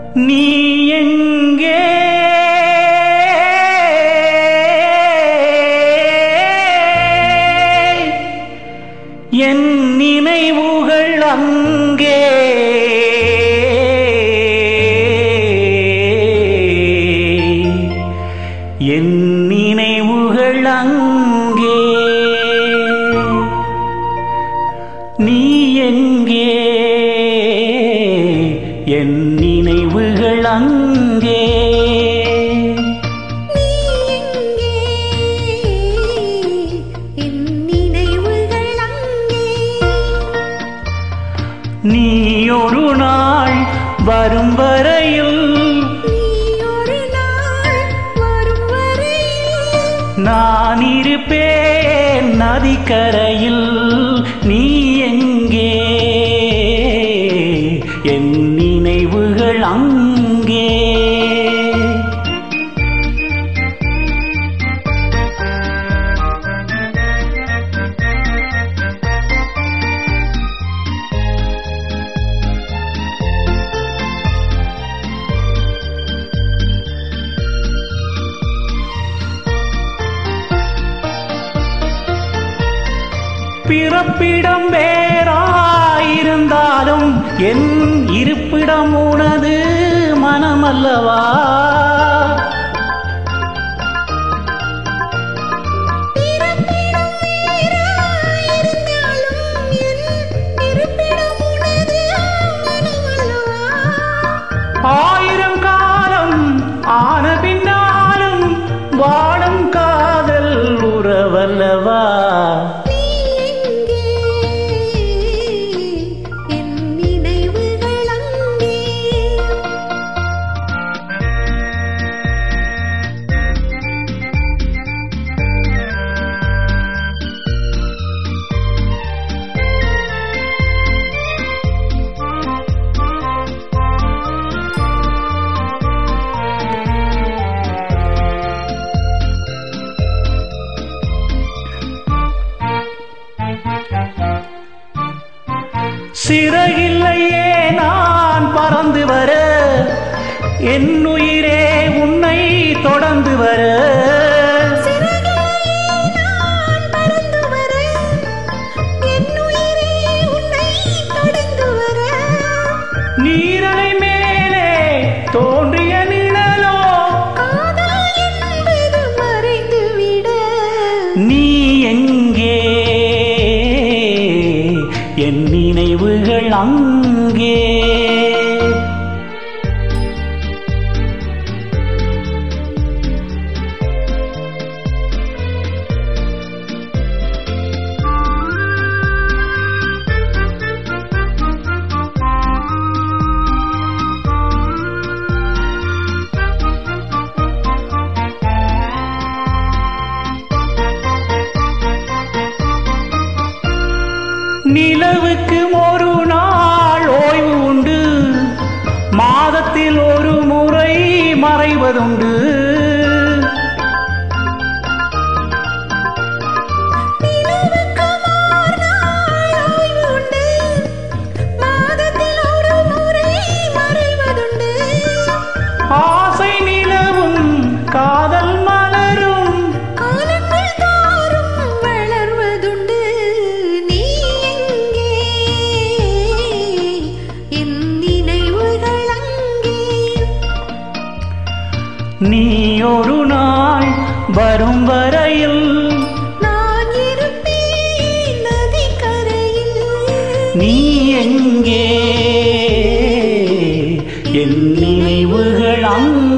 நீ எங்கே என் நினைவுகள் அங்கே என் நினைவுகள் அங்கே நீ எங்கே என் நினைவுகள் அங்கே என் நினைவுகள் அங்கே நீ ஒரு நாள் வரும் வரையில் நீ ஒரு நாள் வரும் வரையில் நான் இருப்பேன் நதிக்கரையில் நீ எங்கே என் நினைவுகள் அங்கே பிறப்பிடம் வேறாயிருந்தாலும் என் இருப்பிடம் உனது மனமல்லவா பிறப்பிடம் வேறாயிருந்தாலும் என் இருப்பிடம் உனது மனமல்லவா ஆயிரம் காலம் ஆன பின்னாலும் வாழும் காதல் உறவல்லவா நீ எங்கே என் நினைவுகள் அங்கே சிறகில்லையே நான் பறந்து வர என் உயிரே உன்னை தொடர்ந்து வர நான் பறந்து வர என் உயிரே உன்னை தொடர்ந்து வர நீரலை மேலே தோன்றிய நிழலோ காதல் என்பது மறைந்து விட நீ எங்கே என் நினைவுகள் அங்கே நிலவுக்கு ஒரு நாள் ஓய்வு உண்டு மாதத்தில் ஒரு முறை மறைவதுண்டு நிலவுக்கு ஓர் நாள் ஓய்வு உண்டு மாதத்தில் ஒரு முறை மறைவதுண்டு ஆசை நிலவும் காதல் மலரும் காலங்கள் தோறும் வளர்வதுண்டு நீ எங்கே என் நினைவுகள் அங்கே நீ ஒரு நாள் வரும் வரையில் நான் இருப்பேன் நதிக்கரையில் நீ எங்கே என் நினைவுகள் அங்கே